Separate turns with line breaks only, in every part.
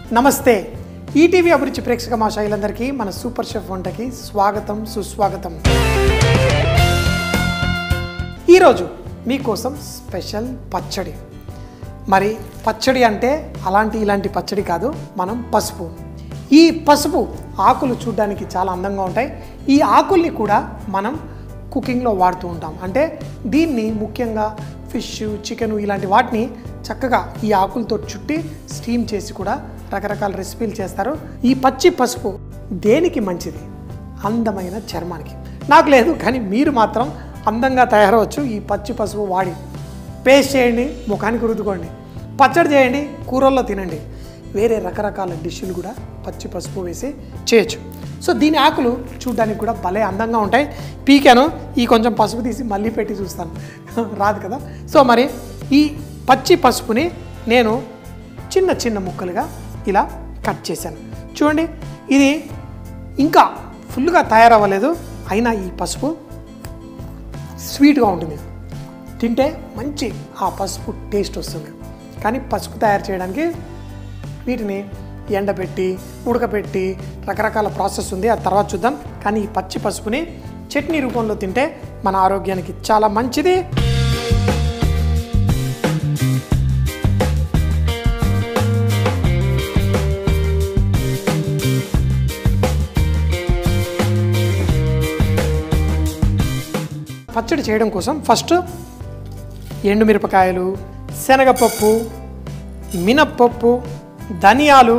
నమస్తే ఈటీవీ అభిరుచి ప్రేక్షక మాషాయిలందరికీ మన సూపర్ షెఫ్ వంటకి స్వాగతం సుస్వాగతం ఈరోజు మీకోసం స్పెషల్ పచ్చడి మరి పచ్చడి అంటే అలాంటి ఇలాంటి పచ్చడి కాదు మనం పసుపు ఈ పసుపు ఆకులు చూడడానికి చాలా అందంగా ఉంటాయి ఈ ఆకుల్ని కూడా మనం కుకింగ్లో వాడుతూ ఉంటాం అంటే దీన్ని ముఖ్యంగా ఫిష్ చికెన్ ఇలాంటి వాటిని చక్కగా ఈ ఆకులతో చుట్టి స్టీమ్ చేసి కూడా రకరకాల రెసిపీలు చేస్తారు ఈ పచ్చి పసుపు దేనికి మంచిది అందమైన చర్మానికి నాకు లేదు కానీ మీరు మాత్రం అందంగా తయారవచ్చు ఈ పచ్చి పసుపు వాడి పేస్ట్ చేయండి ముఖానికి రుద్దుకోండి పచ్చడి చేయండి కూరల్లో తినండి వేరే రకరకాల డిష్లు కూడా పచ్చి పసుపు వేసి చేయొచ్చు సో దీని ఆకులు చూడడానికి కూడా భలే అందంగా ఉంటాయి పీకాను ఈ కొంచెం పసుపు తీసి మళ్ళీ పెట్టి చూస్తాను రాదు కదా సో మరి ఈ పచ్చి పసుపుని నేను చిన్న చిన్న ముక్కలుగా ఇలా కట్ చేశాను చూడండి ఇది ఇంకా ఫుల్గా తయారవ్వలేదు అయినా ఈ పసుపు స్వీట్గా ఉంటుంది తింటే మంచి ఆ పసుపు టేస్ట్ వస్తుంది కానీ పసుపు తయారు చేయడానికి వీటిని ఎండబెట్టి ఉడకబెట్టి రకరకాల ప్రాసెస్ ఉంది ఆ తర్వాత చూద్దాం కానీ ఈ పచ్చి పసుపుని చట్నీ రూపంలో తింటే మన ఆరోగ్యానికి చాలా మంచిది పచ్చడి చేయడం కోసం ఫస్ట్ ఎండుమిరపకాయలు శనగపప్పు మినప్పప్పు ధనియాలు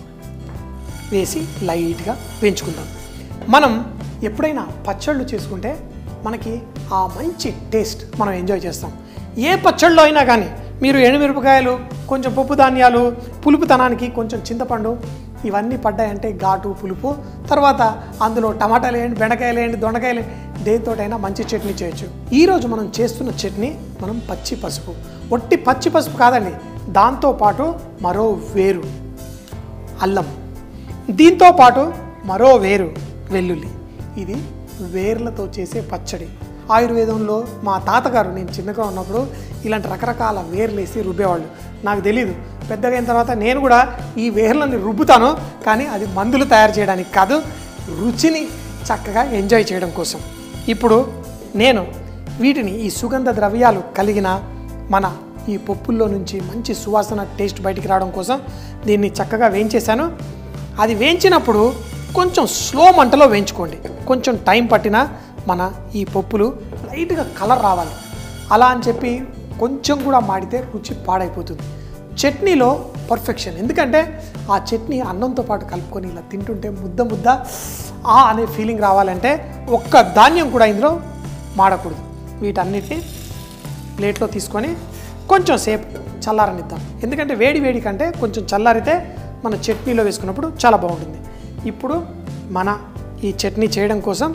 వేసి లైట్గా వేయించుకుందాం మనం ఎప్పుడైనా పచ్చళ్ళు చేసుకుంటే మనకి ఆ మంచి టేస్ట్ మనం ఎంజాయ్ చేస్తాం ఏ పచ్చళ్ళలో అయినా కానీ మీరు ఎండుమిరపకాయలు కొంచెం పప్పు ధాన్యాలు పులుపుతనానికి కొంచెం చింతపండు ఇవన్నీ పడ్డాయంటే ఘాటు పులుపు తర్వాత అందులో టమాటాలు వేయండి బెండకాయలు వేయండి దొండకాయలు వేయండి, దేనితోటైనా మంచి చట్నీ చేయొచ్చు ఈరోజు మనం చేస్తున్న చట్నీ మనం పచ్చి పసుపు ఒట్టి పచ్చి పసుపు కాదండి దాంతోపాటు మరో వేరు అల్లం దీంతో పాటు మరో వేరు వెల్లుల్లి ఇది వేర్లతో చేసే పచ్చడి ఆయుర్వేదంలో మా తాతగారు నేను చిన్నగా ఉన్నప్పుడు ఇలాంటి రకరకాల వేర్లు వేసి రుబ్బేవాళ్ళు నాకు తెలీదు పెద్దగా అయిన తర్వాత నేను కూడా ఈ వేర్లని రుబ్బుతాను కానీ అది మందులు తయారు చేయడానికి కాదు రుచిని చక్కగా ఎంజాయ్ చేయడం కోసం ఇప్పుడు నేను వీటిని ఈ సుగంధ ద్రవ్యాలు కలిగిన మన ఈ పప్పుల్లో నుంచి మంచి సువాసన టేస్ట్ బయటికి రావడం కోసం దీన్ని చక్కగా వేయించేశాను అది వేయించినప్పుడు కొంచెం స్లో మంటలో వేయించుకోండి కొంచెం టైం పట్టినా మన ఈ పప్పులు లైట్గా కలర్ రావాలి అలా అని చెప్పి కొంచెం కూడా మాడితే రుచి పాడైపోతుంది చట్నీలో పర్ఫెక్షన్ ఎందుకంటే ఆ చట్నీ అన్నంతో పాటు కలుపుకొని ఇలా తింటుంటే ముద్ద ముద్ద ఆ అనే ఫీలింగ్ రావాలంటే ఒక్క ధాన్యం కూడా ఇందులో మాడకూడదు వీటన్నిటిని ప్లేట్లో తీసుకొని కొంచెం సేపు చల్లారనిద్దాం ఎందుకంటే వేడి వేడి కంటే కొంచెం చల్లారితే మన చట్నీలో వేసుకున్నప్పుడు చాలా బాగుంటుంది ఇప్పుడు మన ఈ చట్నీ చేయడం కోసం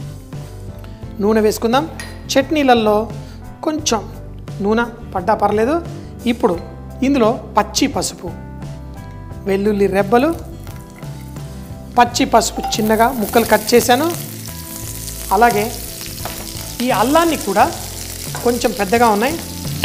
నూనె వేసుకుందాం చట్నీలలో కొంచెం నూనె పడ్డా పర్లేదు ఇప్పుడు ఇందులో పచ్చి పసుపు వెల్లుల్లి రెబ్బలు పచ్చి పసుపు చిన్నగా ముక్కలు కట్ చేశాను అలాగే ఈ అల్లాన్ని కూడా కొంచెం పెద్దగా ఉన్నాయి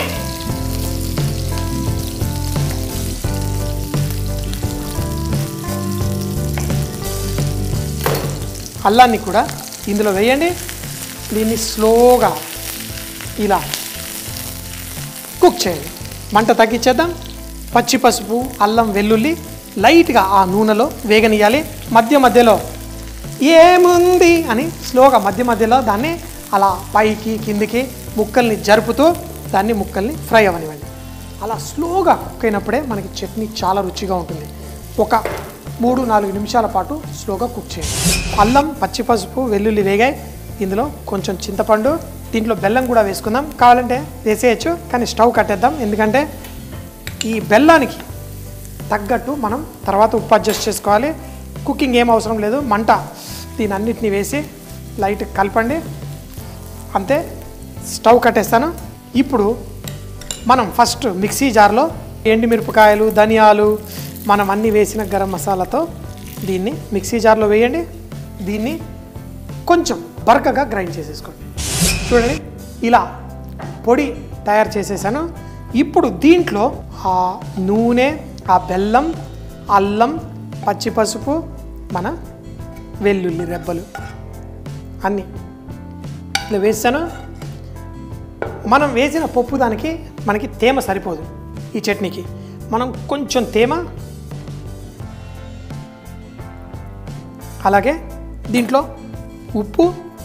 అల్లాన్ని కూడా ఇందులో వేయండి దీన్ని స్లోగా ఇలా కుక్ చేయండి మంట తగ్గించేద్దాం పచ్చి పసుపు అల్లం వెల్లుల్లి లైట్గా ఆ నూనెలో వేగనియాలి మధ్య మధ్యలో ఏముంది అని స్లోగా మధ్య మధ్యలో దాన్ని అలా పైకి కిందికి ముక్కల్ని జరుపుతూ దాన్ని ముక్కల్ని ఫ్రై అవ్వనివ్వండి అలా స్లోగా కుక్ అయినప్పుడే మనకి చట్నీ చాలా రుచిగా ఉంటుంది ఒక మూడు నాలుగు నిమిషాల పాటు స్లోగా కుక్ చేయండి అల్లం పచ్చి పసుపు వెల్లుల్లి వేగాయి ఇందులో కొంచెం చింతపండు దీంట్లో బెల్లం కూడా వేసుకుందాం కావాలంటే వేసేయచ్చు కానీ స్టవ్ కట్టేద్దాం ఎందుకంటే ఈ బెల్లానికి తగ్గట్టు మనం తర్వాత ఉప్పు అడ్జస్ట్ చేసుకోవాలి కుకింగ్ ఏం అవసరం లేదు మంట దీని అన్నిటిని వేసి లైట్ కలపండి అంతే స్టవ్ కట్టేస్తాను ఇప్పుడు మనం ఫస్ట్ మిక్సీ జార్లో ఎండుమిరపకాయలు ధనియాలు మనం అన్నీ వేసిన గరం మసాలాతో దీన్ని మిక్సీ జార్లో వేయండి దీన్ని కొంచెం బరకగా గ్రైండ్ చేసేసుకోండి చూడండి ఇలా పొడి తయారు చేసేసాను ఇప్పుడు దీంట్లో ఆ నూనె ఆ బెల్లం అల్లం పచ్చి పసుపు మన వెల్లుల్లి రెబ్బలు అన్నీ ఇలా వేస్తాను మనం వేసిన పప్పు దానికి మనకి తేమ సరిపోదు ఈ చట్నీకి మనం కొంచెం తేమ అలాగే దీంట్లో ఉప్పు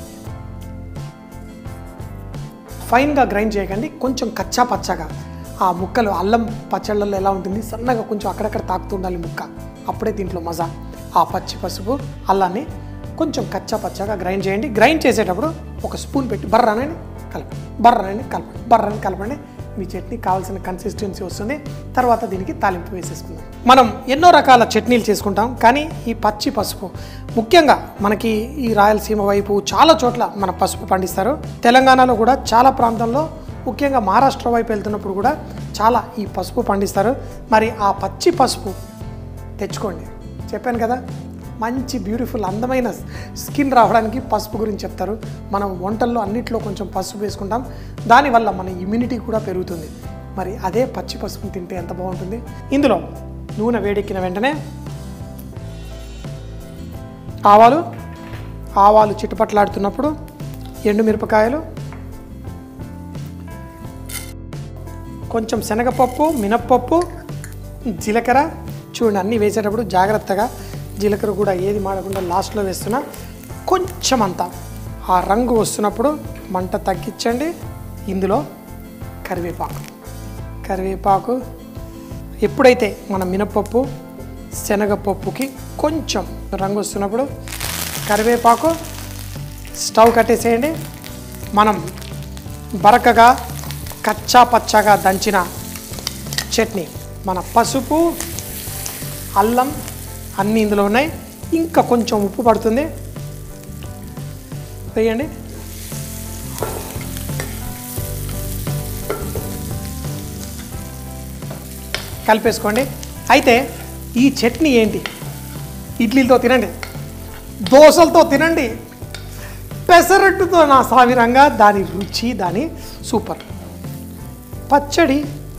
ఫైన్గా గ్రైండ్ చేయకండి కొంచెం కచ్చా పచ్చగా ఆ ముక్కలు అల్లం పచ్చళ్ళల్లో ఎలా ఉంటుంది సన్నగా కొంచెం అక్కడక్కడ తాకుతూ ఉండాలి ముక్క అప్పుడే దీంట్లో మజా ఆ పచ్చి పసుపు అల్లాన్ని కొంచెం కచ్చా పచ్చగా గ్రైండ్ చేయండి గ్రైండ్ చేసేటప్పుడు ఒక స్పూన్ పెట్టి బర్రనని కలపండి బర్రనని కలపండి బర్రని కలపండి మీ చట్నీ కావాల్సిన కన్సిస్టెన్సీ వస్తుంది తర్వాత దీనికి తాలింపు వేసేసుకుందాం మనం ఎన్నో రకాల చట్నీలు చేసుకుంటాం కానీ ఈ పచ్చి పసుపు ముఖ్యంగా మనకి ఈ రాయలసీమ వైపు చాలా చోట్ల మన పసుపు పండిస్తారు తెలంగాణలో కూడా చాలా ప్రాంతంలో ముఖ్యంగా మహారాష్ట్ర వైపు వెళ్తున్నప్పుడు కూడా చాలా ఈ పసుపు పండిస్తారు మరి ఆ పచ్చి పసుపు తెచ్చుకోండి చెప్పాను కదా మంచి బ్యూటిఫుల్ అందమైన స్కిన్ రావడానికి పసుపు గురించి చెప్తారు మనం వంటల్లో అన్నిట్లో కొంచెం పసుపు వేసుకుంటాం దానివల్ల మన ఇమ్యూనిటీ కూడా పెరుగుతుంది మరి అదే పచ్చి పసుపుని తింటే ఎంత బాగుంటుంది ఇందులో నూనె వేడెక్కిన వెంటనే ఆవాలు ఆవాలు చిట్టుపట్లాడుతున్నప్పుడు ఎండుమిరపకాయలు కొంచెం శనగపప్పు మినప్పప్పు జీలకర్ర చూడండి అన్నీ వేసేటప్పుడు జాగ్రత్తగా జీలకర్ర కూడా ఏది మాడకుండా లాస్ట్లో వేస్తున్నా కొంచెం అంత ఆ రంగు వస్తున్నప్పుడు మంట తగ్గించండి ఇందులో కరివేపాకు కరివేపాకు ఎప్పుడైతే మన మినప్పప్పు శనగపప్పుకి కొంచెం రంగు వస్తున్నప్పుడు కరివేపాకు స్టవ్ కట్టేసేయండి మనం బరకగా కచ్చా పచ్చగా దంచిన చట్నీ మన పసుపు అల్లం అన్నీ ఇందులో ఉన్నాయి ఇంకా కొంచెం ఉప్పు పడుతుంది వేయండి కలిపేసుకోండి అయితే ఈ చట్నీ ఏంటి ఇడ్లీలతో తినండి దోశలతో తినండి పెసరట్టుతో నా సావిరంగా దాని రుచి దాని సూపర్ పచ్చడి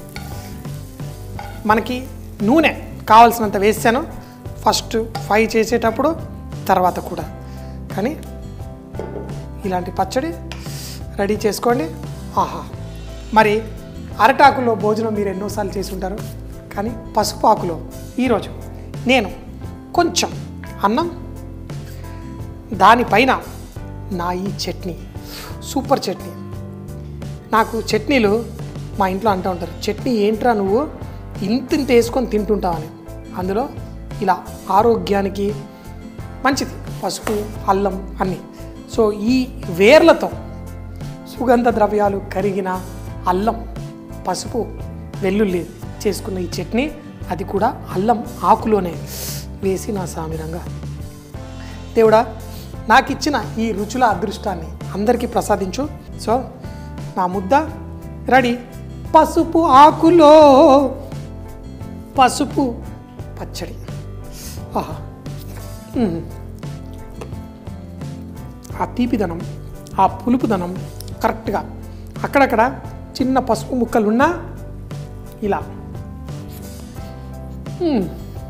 మనకి నూనె కావాల్సినంత వేసాను ఫస్ట్ ఫ్రై చేసేటప్పుడు తర్వాత కూడా కానీ ఇలాంటి పచ్చడి రెడీ చేసుకోండి ఆహా మరి అరటాకులో భోజనం మీరు ఎన్నోసార్లు చేసి ఉంటారు కానీ పసుపు ఆకులో ఈరోజు నేను కొంచెం అన్నం దానిపైన నా ఈ చట్నీ సూపర్ చట్నీ నాకు చట్నీలు మా ఇంట్లో అంటూ ఉంటారు చట్నీ ఏంట్రా నువ్వు ఇంత ఇంత వేసుకొని తింటుంటావని అందులో ఇలా ఆరోగ్యానికి మంచిది పసుపు అల్లం అన్నీ సో ఈ వేర్లతో సుగంధ ద్రవ్యాలు కరిగిన అల్లం పసుపు వెల్లుల్లి చేసుకున్న ఈ చట్నీ అది కూడా అల్లం ఆకులోనే వేసి నా సామిరంగా దేవుడా నాకు ఇచ్చిన ఈ రుచుల అదృష్టాన్ని అందరికీ ప్రసాదించు సో నా ముద్ద రెడీ పసుపు ఆకులో పసుపు పచ్చడి ఆహా మ్మ్. ఆ తీపిదనం ఆ పులుపుదనం కరెక్ట్గా అక్కడక్కడ చిన్న పసుపు ముక్కలున్నా ఇలా మ్మ్.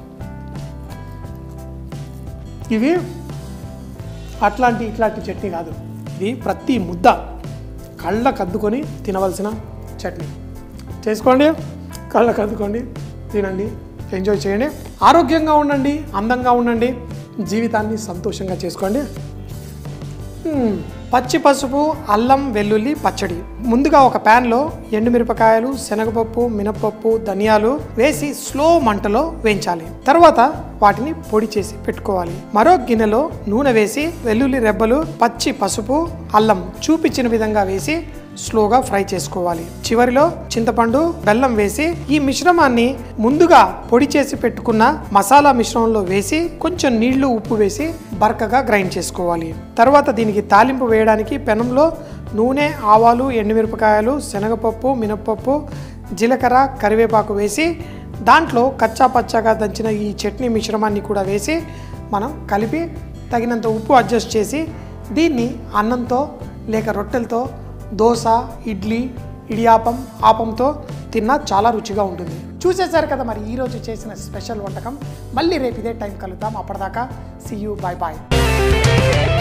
ఇవి అట్లాంటి ఇట్లాంటి చట్నీ కాదు ఇది ప్రతి ముద్ద కళ్ళకు అద్దుకొని తినవలసిన చట్నీ చేసుకోండి కళ్ళకు అద్దుకోండి తినండి ఎంజాయ్ చేయండి ఆరోగ్యంగా ఉండండి అందంగా ఉండండి జీవితాన్ని సంతోషంగా చేసుకోండి మ్మ్. పచ్చి పసుపు అల్లం వెల్లుల్లి పచ్చడి ముందుగా ఒక ప్యాన్లో ఎండుమిరపకాయలు శనగపప్పు మినపప్పు ధనియాలు వేసి స్లో మంటలో వేయించాలి తర్వాత వాటిని పొడి చేసి పెట్టుకోవాలి మరో గిన్నెలో నూనె వేసి వెల్లుల్లి రెబ్బలు పచ్చి పసుపు అల్లం చూపించిన విధంగా వేసి స్లోగా ఫ్రై చేసుకోవాలి చివరిలో చింతపండు బెల్లం వేసి ఈ మిశ్రమాన్ని ముందుగా పొడి చేసి పెట్టుకున్న మసాలా మిశ్రమంలో వేసి కొంచెం నీళ్లు ఉప్పు వేసి బరకగా గ్రైండ్ చేసుకోవాలి తర్వాత దీనికి తాలింపు వేయడానికి పెనంలో నూనె ఆవాలు ఎండుమిరపకాయలు శనగపప్పు మినప్పప్పు జీలకర్ర కరివేపాకు వేసి దాంట్లో కచ్చా పచ్చాగా దంచిన ఈ చట్నీ మిశ్రమాన్ని కూడా వేసి మనం కలిపి తగినంత ఉప్పు అడ్జస్ట్ చేసి దీన్ని అన్నంతో లేక రొట్టెలతో దోశ ఇడ్లీ ఇడియాపం ఆపంతో తిన్నా చాలా రుచిగా ఉంటుంది చూసేశారు కదా మరి ఈరోజు చేసిన స్పెషల్ వంటకం మళ్ళీ రేపు ఇదే టైం కలుద్దాం అప్పటిదాకా సీ యూ బాయ్ బాయ్